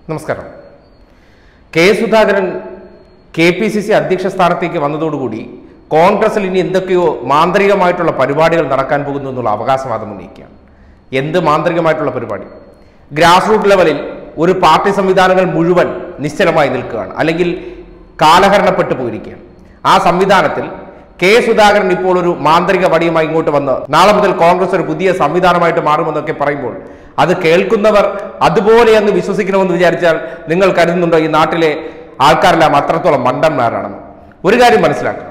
നമസ്കാരം K Sudhakaran K P C C അധ്യക്ഷ സ്ഥാനത്തേക്ക് വന്നതോടുകൂടി കോൺഗ്രസിൽ ഇനി എന്തൊക്കെയോ മാന്ത്രികമായിട്ടുള്ള പരിപാടികൾ നടക്കാൻ പോകുന്നു എന്നുള്ള അവകാശവാദം ഉന്നയിക്കുകയാണ് എന്ത് മാന്ത്രികമായിട്ടുള്ള പരിപാടി ഗ്രാസ് റൂട്ട് ലെവലിൽ ഒരു പാർട്ടി സംവിധാനങ്ങൾ മുഴുവൻ നിശ്ചലമായി നിൽക്കുകയാണ് അല്ലെങ്കിൽ കാലഹരണപ്പെട്ടു പോയിരിക്കുകയാണ് ആ സംവിധാനത്തിൽ കെ സുധാകരൻ ഇപ്പോൾ ഒരു മാന്ത്രിക വടിയുമായി ഇങ്ങോട്ട് വന്ന് നാളെ മുതൽ കോൺഗ്രസ് ഒരു പുതിയ സംവിധാനമായിട്ട് മാറുമെന്നൊക്കെ പറയുമ്പോൾ അത് കേൾക്കുന്നവർ അതുപോലെ അങ്ങ് വിശ്വസിക്കണമെന്ന് വിചാരിച്ചാൽ നിങ്ങൾ കരുതുന്നുണ്ടോ ഈ നാട്ടിലെ ആൾക്കാരെല്ലാം അത്രത്തോളം മണ്ടന്മാരാണെന്ന് ഒരു കാര്യം മനസ്സിലാക്കണം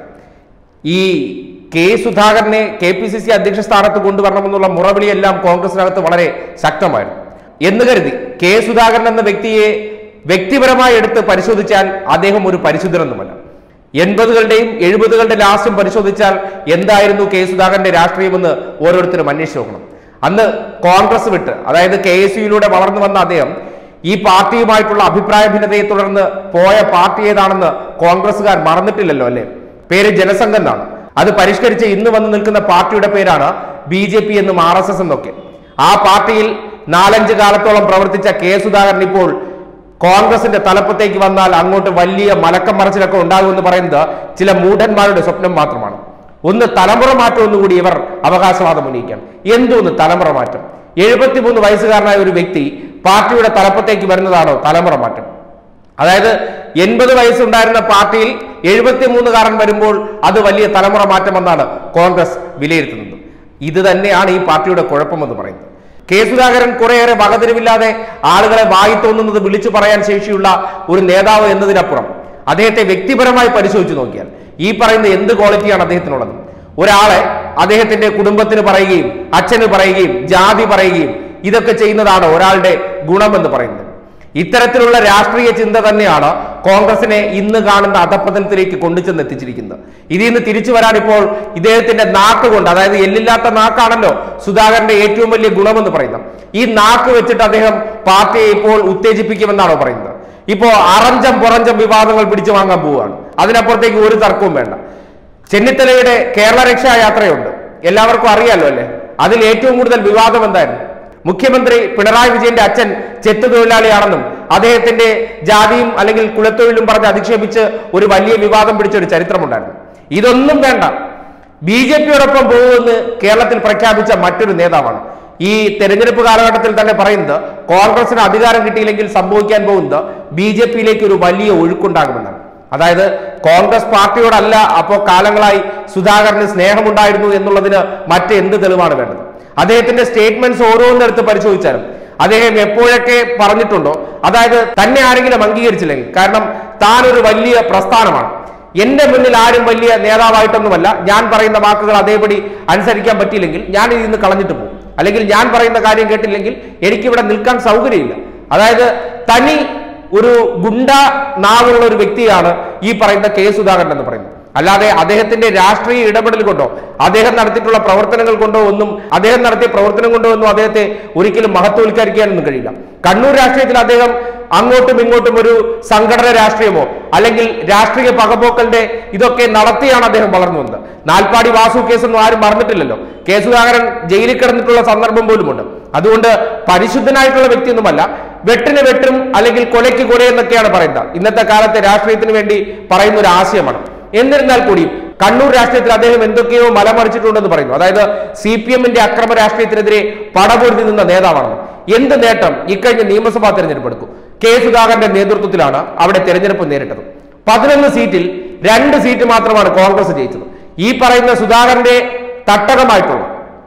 ഈ കെ സുധാകരനെ കെ പി സി സി അധ്യക്ഷ സ്ഥാനത്ത് കൊണ്ടുവരണമെന്നുള്ള മുറവിളിയെല്ലാം കോൺഗ്രസിനകത്ത് വളരെ ശക്തമായിരുന്നു എന്ന് കരുതി കെ സുധാകരൻ എന്ന വ്യക്തിയെ വ്യക്തിപരമായി എടുത്ത് പരിശോധിച്ചാൽ അദ്ദേഹം ഒരു പരിശുദ്ധനൊന്നുമല്ല എൺപതുകളുടെയും എഴുപതുകളുടെ ലാസ്റ്റും പരിശോധിച്ചാൽ എന്തായിരുന്നു കെ സുധാകരന്റെ രാഷ്ട്രീയമെന്ന് ഓരോരുത്തരും അന്വേഷിച്ച് നോക്കണം അന്ന് കോൺഗ്രസ് വിട്ട് അതായത് കെ എസ് യുയിലൂടെ വളർന്നു വന്ന അദ്ദേഹം ഈ പാർട്ടിയുമായിട്ടുള്ള അഭിപ്രായ ഭിന്നതയെ തുടർന്ന് പോയ പാർട്ടി ഏതാണെന്ന് കോൺഗ്രസ്സുകാർ മറന്നിട്ടില്ലല്ലോ അല്ലെ പേര് ജനസംഘം എന്നാണ് അത് പരിഷ്കരിച്ച് ഇന്ന് വന്ന് നിൽക്കുന്ന പാർട്ടിയുടെ പേരാണ് ബി ജെ പി എന്നും ആർ എസ് എസ് എന്നൊക്കെ ആ പാർട്ടിയിൽ നാലഞ്ച് കാലത്തോളം പ്രവർത്തിച്ച കെ സുധാകരൻ ഇപ്പോൾ കോൺഗ്രസിന്റെ തലപ്പത്തേക്ക് വന്നാൽ അങ്ങോട്ട് വലിയ മലക്കം മറച്ചിലൊക്കെ ഉണ്ടാകുമെന്ന് പറയുന്നത് ചില മൂഢന്മാരുടെ സ്വപ്നം മാത്രമാണ് ഒന്ന് തലമുറ മാറ്റം ഒന്നുകൂടി ഇവർ അവകാശവാദം ഉന്നയിക്കണം എന്തോന്ന് തലമുറ മാറ്റം എഴുപത്തിമൂന്ന് വയസ്സുകാരനായ ഒരു വ്യക്തി പാർട്ടിയുടെ തലപ്പത്തേക്ക് വരുന്നതാണോ തലമുറ മാറ്റം അതായത് എൺപത് വയസ്സുണ്ടായിരുന്ന പാർട്ടിയിൽ എഴുപത്തിമൂന്നുകാരൻ വരുമ്പോൾ അത് വലിയ തലമുറ മാറ്റമെന്നാണ് കോൺഗ്രസ് വിലയിരുത്തുന്നത് ഇത് തന്നെയാണ് ഈ പാർട്ടിയുടെ കുഴപ്പമെന്ന് പറയുന്നത് കെ സുധാകരൻ കുറേയേറെ വകതിരിവില്ലാതെ ആളുകളെ വായി തോന്നുന്നത് വിളിച്ചു പറയാൻ ശേഷിയുള്ള ഒരു നേതാവ് എന്നതിനപ്പുറം അദ്ദേഹത്തെ വ്യക്തിപരമായി പരിശോധിച്ച് നോക്കിയാൽ ഈ പറയുന്ന എന്ത് ക്വാളിറ്റിയാണ് അദ്ദേഹത്തിനുള്ളത് ഒരാളെ അദ്ദേഹത്തിന്റെ കുടുംബത്തിന് പറയുകയും അച്ഛന് പറയുകയും ജാതി പറയുകയും ഇതൊക്കെ ചെയ്യുന്നതാണ് ഒരാളുടെ ഗുണമെന്ന് പറയുന്നത് ഇത്തരത്തിലുള്ള രാഷ്ട്രീയ ചിന്ത തന്നെയാണ് കോൺഗ്രസിനെ ഇന്ന് കാണുന്ന അധപ്പതനത്തിലേക്ക് കൊണ്ടുചെന്ന് എത്തിച്ചിരിക്കുന്നത് ഇതിൽ നിന്ന് തിരിച്ചു വരാൻ ഇപ്പോൾ ഇദ്ദേഹത്തിന്റെ നാക്ക് കൊണ്ട് അതായത് എല്ലില്ലാത്ത നാക്കാണല്ലോ സുധാകരന്റെ ഏറ്റവും വലിയ ഗുണമെന്ന് പറയുന്നത് ഈ നാക്ക് വെച്ചിട്ട് അദ്ദേഹം പാർട്ടിയെ ഇപ്പോൾ ഉത്തേജിപ്പിക്കുമെന്നാണോ പറയുന്നത് ഇപ്പോ അറഞ്ചം പുറഞ്ചം വിവാദങ്ങൾ പിടിച്ചു വാങ്ങാൻ പോവുകയാണ് അതിനപ്പുറത്തേക്ക് ഒരു തർക്കവും വേണ്ട ചെന്നിത്തലയുടെ കേരള രക്ഷാ യാത്രയുണ്ട് എല്ലാവർക്കും അറിയാലോ അല്ലേ അതിൽ ഏറ്റവും കൂടുതൽ വിവാദം എന്തായിരുന്നു മുഖ്യമന്ത്രി പിണറായി വിജയന്റെ അച്ഛൻ ചെത്തു തൊഴിലാളിയാണെന്നും അദ്ദേഹത്തിന്റെ ജാതിയും അല്ലെങ്കിൽ കുലത്തൊഴിലും പറഞ്ഞ് അധിക്ഷേപിച്ച് ഒരു വലിയ വിവാദം പിടിച്ച ഒരു ചരിത്രമുണ്ടായിരുന്നു ഇതൊന്നും വേണ്ട ബി ജെ പിയോടൊപ്പം പോകുമെന്ന് കേരളത്തിൽ പ്രഖ്യാപിച്ച മറ്റൊരു നേതാവാണ് ഈ തെരഞ്ഞെടുപ്പ് കാലഘട്ടത്തിൽ തന്നെ പറയുന്നത് കോൺഗ്രസിന് അധികാരം കിട്ടിയില്ലെങ്കിൽ സംഭവിക്കാൻ പോകുന്നത് ബി ജെ പിയിലേക്ക് ഒരു വലിയ ഒഴുക്കുണ്ടാകുമെന്നാണ് അതായത് കോൺഗ്രസ് പാർട്ടിയോടല്ല അപ്പോൾ കാലങ്ങളായി സുധാകരന് സ്നേഹമുണ്ടായിരുന്നു എന്നുള്ളതിന് മറ്റെന്ത് തെളിവാണ് വേണ്ടത് അദ്ദേഹത്തിന്റെ സ്റ്റേറ്റ്മെന്റ്സ് ഓരോന്നെടുത്ത് പരിശോധിച്ചാലും അദ്ദേഹം എപ്പോഴൊക്കെ പറഞ്ഞിട്ടുണ്ടോ അതായത് തന്നെ ആരെങ്കിലും അംഗീകരിച്ചില്ലെങ്കിൽ കാരണം താൻ ഒരു വലിയ പ്രസ്ഥാനമാണ് എന്റെ മുന്നിൽ ആരും വലിയ നേതാവായിട്ടൊന്നുമല്ല ഞാൻ പറയുന്ന വാക്കുകൾ അതേപടി അനുസരിക്കാൻ പറ്റിയില്ലെങ്കിൽ ഞാൻ ഇതിൽ നിന്ന് കളഞ്ഞിട്ട് പോകും അല്ലെങ്കിൽ ഞാൻ പറയുന്ന കാര്യം കേട്ടില്ലെങ്കിൽ എനിക്കിവിടെ നിൽക്കാൻ സൗകര്യമില്ല അതായത് തനി ഒരു ഗുണ്ട നാവുള്ള ഒരു വ്യക്തിയാണ് ഈ പറയുന്ന കെ സുധാകരൻ എന്ന് പറയുന്നത് അല്ലാതെ അദ്ദേഹത്തിന്റെ രാഷ്ട്രീയ ഇടപെടൽ കൊണ്ടോ അദ്ദേഹം നടത്തിയിട്ടുള്ള പ്രവർത്തനങ്ങൾ കൊണ്ടോ ഒന്നും അദ്ദേഹം നടത്തിയ പ്രവർത്തനം കൊണ്ടോ ഒന്നും അദ്ദേഹത്തെ ഒരിക്കലും മഹത്വവൽക്കരിക്കാനൊന്നും കഴിയില്ല കണ്ണൂർ രാഷ്ട്രീയത്തിൽ അദ്ദേഹം അങ്ങോട്ടും ഇങ്ങോട്ടും ഒരു സംഘടന രാഷ്ട്രീയമോ അല്ലെങ്കിൽ രാഷ്ട്രീയ പകപോക്കലിന്റെ ഇതൊക്കെ നടത്തിയാണ് അദ്ദേഹം വളർന്നു വന്നത് നാൽപ്പാടി വാസു കേസൊന്നും ആരും മറന്നിട്ടില്ലല്ലോ കെ സുധാകരൻ ജയിലിൽ കിടന്നിട്ടുള്ള സന്ദർഭം പോലുമുണ്ട് അതുകൊണ്ട് പരിശുദ്ധനായിട്ടുള്ള വ്യക്തിയൊന്നുമല്ല വെട്ടിന് വെട്ടും അല്ലെങ്കിൽ കൊലയ്ക്ക് കൊല എന്നൊക്കെയാണ് പറയുന്നത് ഇന്നത്തെ കാലത്തെ രാഷ്ട്രീയത്തിന് വേണ്ടി പറയുന്ന ഒരു ആശയമാണ് എന്നിരുന്നാൽ കൂടിയും കണ്ണൂർ രാഷ്ട്രീയത്തിൽ അദ്ദേഹം എന്തൊക്കെയോ മലമറിച്ചിട്ടുണ്ടെന്ന് പറയുന്നു അതായത് സി പി എമ്മിന്റെ അക്രമ രാഷ്ട്രീയത്തിനെതിരെ പടപൊരുതി നിന്ന നേതാവാണെന്ന് എന്ത് നേട്ടം ഇക്കഴിഞ്ഞ നിയമസഭാ തെരഞ്ഞെടുപ്പ് എടുക്കും കെ സുധാകരന്റെ നേതൃത്വത്തിലാണ് അവിടെ തെരഞ്ഞെടുപ്പ് നേരിട്ടത് പതിനൊന്ന് സീറ്റിൽ രണ്ട് സീറ്റ് മാത്രമാണ് കോൺഗ്രസ് ജയിച്ചത് ഈ പറയുന്ന സുധാകരന്റെ തട്ടകമായിട്ടുള്ള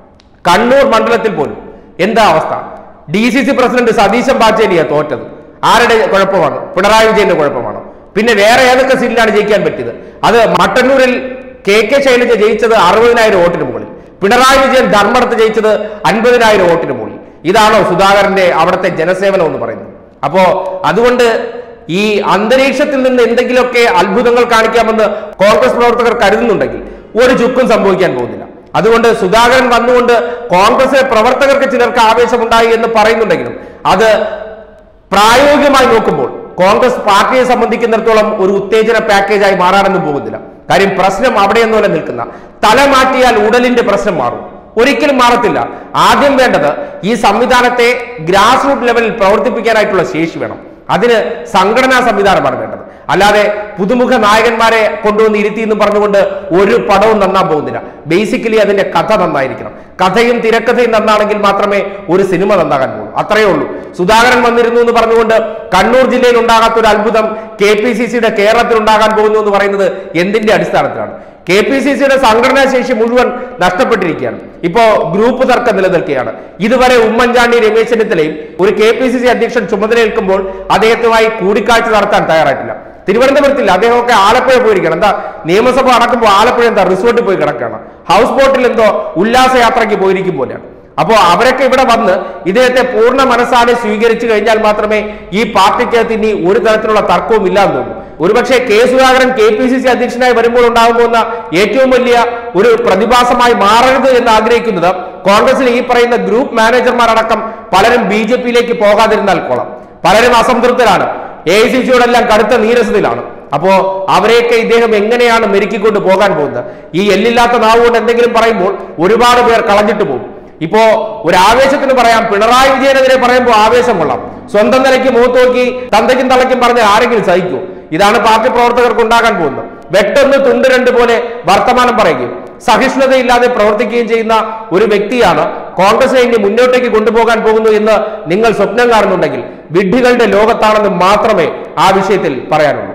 കണ്ണൂർ മണ്ഡലത്തിൽ പോലും എന്താ അവസ്ഥ D C C president Satheesan പാച്ചേരിയാ തോറ്റത് ആരുടെ കുഴപ്പമാണ് പിണറായി വിജയന്റെ കുഴപ്പമാണോ പിന്നെ വേറെ ഏതൊക്കെ സീറ്റിലാണ് ജയിക്കാൻ പറ്റിയത് അത് മട്ടന്നൂരിൽ കെ കെ ശൈലജ ജയിച്ചത് അറുപതിനായിരം വോട്ടിന് മുകളിൽ പിണറായി വിജയൻ ധർമ്മടത്ത് ജയിച്ചത് അൻപതിനായിരം വോട്ടിന് മുകളിൽ ഇതാണോ സുധാകരന്റെ അവിടുത്തെ ജനസേവനം എന്ന് പറയുന്നത് അപ്പോ അതുകൊണ്ട് ഈ അന്തരീക്ഷത്തിൽ നിന്ന് എന്തെങ്കിലുമൊക്കെ അത്ഭുതങ്ങൾ കാണിക്കാമെന്ന് കോൺഗ്രസ് പ്രവർത്തകർ കരുതുന്നുണ്ടെങ്കിൽ ഒരു ചുക്കും സംഭവിക്കാൻ പോകുന്നില്ല അതുകൊണ്ട് സുധാകരൻ വന്നുകൊണ്ട് കോൺഗ്രസിലെ പ്രവർത്തകർക്ക് ചിലർക്ക് ആവേശമുണ്ടായി എന്ന് പറയുന്നുണ്ടെങ്കിലും അത് പ്രായോഗികമായി നോക്കുമ്പോൾ കോൺഗ്രസ് പാർട്ടിയെ സംബന്ധിക്കുന്നിടത്തോളം ഒരു ഉത്തേജന പാക്കേജായി മാറാനൊന്നും പോകുന്നില്ല കാര്യം പ്രശ്നം അവിടെയൊന്നുമല്ല നിൽക്കുന്ന തല മാറ്റിയാൽ ഉടലിന്റെ പ്രശ്നം മാറും ഒരിക്കലും മാറത്തില്ല ആദ്യം വേണ്ടത് ഈ സംവിധാനത്തെ ഗ്രാസ് റൂട്ട് ലെവലിൽ പ്രവർത്തിപ്പിക്കാനായിട്ടുള്ള ശേഷി വേണം അതിന് സംഘടനാ സംവിധാനമാണ് വേണ്ടത് അല്ലാതെ പുതുമുഖ നായകന്മാരെ കൊണ്ടുവന്ന് ഇരുത്തി എന്ന് പറഞ്ഞുകൊണ്ട് ഒരു പടവും നന്നാൻ പോകുന്നില്ല ബേസിക്കലി അതിന്റെ കഥ നന്നായിരിക്കണം കഥയും തിരക്കഥയും നന്നാണെങ്കിൽ മാത്രമേ ഒരു സിനിമ നന്നാകാൻ പോകുള്ളൂ അത്രയേ ഉള്ളൂ സുധാകരൻ വന്നിരുന്നു എന്ന് പറഞ്ഞുകൊണ്ട് കണ്ണൂർ ജില്ലയിൽ ഉണ്ടാകാത്ത ഒരു അത്ഭുതം കെ പി സി സിയുടെ കേരളത്തിൽ ഉണ്ടാകാൻ പോകുന്നു എന്ന് പറയുന്നത് എന്തിന്റെ അടിസ്ഥാനത്തിലാണ് കെ പി സി സിയുടെ സംഘടനാ ശേഷി മുഴുവൻ നഷ്ടപ്പെട്ടിരിക്കുകയാണ് ഇപ്പോ ഗ്രൂപ്പ് തർക്കം നിലനിൽക്കുകയാണ് ഇതുവരെ ഉമ്മൻചാണ്ടി രമേശ് ചെന്നിത്തലയും ഒരു കെ പി സി സി അധ്യക്ഷൻ ചുമതലയേൽക്കുമ്പോൾ അദ്ദേഹത്തുമായി കൂടിക്കാഴ്ച നടത്താൻ തയ്യാറായിട്ടില്ല തിരുവനന്തപുരത്തില്ല അദ്ദേഹമൊക്കെ ആലപ്പുഴ പോയിരിക്കണം എന്താ നിയമസഭ അടക്കുമ്പോൾ ആലപ്പുഴ എന്താ റിസോർട്ടിൽ പോയി കിടക്കുകയാണ് ഹൗസ് ബോട്ടിൽ എന്തോ ഉല്ലാസയാത്രയ്ക്ക് പോയിരിക്കും പോലെയാണ് അപ്പോൾ അവരൊക്കെ ഇവിടെ വന്ന് ഇദ്ദേഹത്തെ പൂർണ്ണ മനസ്സാലെ സ്വീകരിച്ചു കഴിഞ്ഞാൽ മാത്രമേ ഈ പാർട്ടിക്കകത്ത് ഇനി ഒരു തരത്തിലുള്ള തർക്കവും ഇല്ലാന്ന് തോന്നുന്നു ഒരുപക്ഷെ K Sudhakaran K P C C അധ്യക്ഷനായി വരുമ്പോൾ ഉണ്ടാകാൻ പോകുന്ന ഏറ്റവും വലിയ ഒരു പ്രതിഭാസമായി മാറരുത് എന്ന് ആഗ്രഹിക്കുന്നത് കോൺഗ്രസിൽ ഈ പറയുന്ന ഗ്രൂപ്പ് മാനേജർമാരടക്കം പലരും ബി ജെ പിയിലേക്ക് പോകാതിരുന്നാൽ കൊള്ളാം പലരും അസംതൃപ്തരാണ് എ ഐ സി സിയോടെല്ലാം കടുത്ത നീരസത്തിലാണ് അപ്പോ അവരെയൊക്കെ ഇദ്ദേഹം എങ്ങനെയാണ് മെരുക്കിക്കൊണ്ട് പോകാൻ പോകുന്നത് ഈ എല്ലില്ലാത്ത നാവ് കൊണ്ട് എന്തെങ്കിലും പറയുമ്പോൾ ഒരുപാട് പേർ കളഞ്ഞിട്ട് പോകും ഇപ്പോ ഒരു ആവേശത്തിന് പറയാം പിണറായി വിജയനെതിരെ പറയുമ്പോൾ ആവേശം കൊള്ളാം സ്വന്തം നിലയ്ക്ക് മുഖത്ത് നോക്കി തന്തയ്ക്കും തള്ളയ്ക്കും പറഞ്ഞ ആരെങ്കിലും സഹിക്കൂ ഇതാണ് പാർട്ടി പ്രവർത്തകർക്ക് ഉണ്ടാകാൻ പോകുന്നത് വെട്ടൊന്ന് തുണ്ട് രണ്ട് പോലെ വർത്തമാനം പറയുകയും സഹിഷ്ണുതയില്ലാതെ പ്രവർത്തിക്കുകയും ചെയ്യുന്ന ഒരു വ്യക്തിയാണ് കോൺഗ്രസിനെ ഇനി മുന്നോട്ടേക്ക് കൊണ്ടുപോകാൻ പോകുന്നു എന്ന് നിങ്ങൾ സ്വപ്നം കാണുന്നുണ്ടെങ്കിൽ വിഡ്ഢികളുടെ ലോകത്താണെന്ന് മാത്രമേ ആ വിഷയത്തിൽ പറയാനുള്ളൂ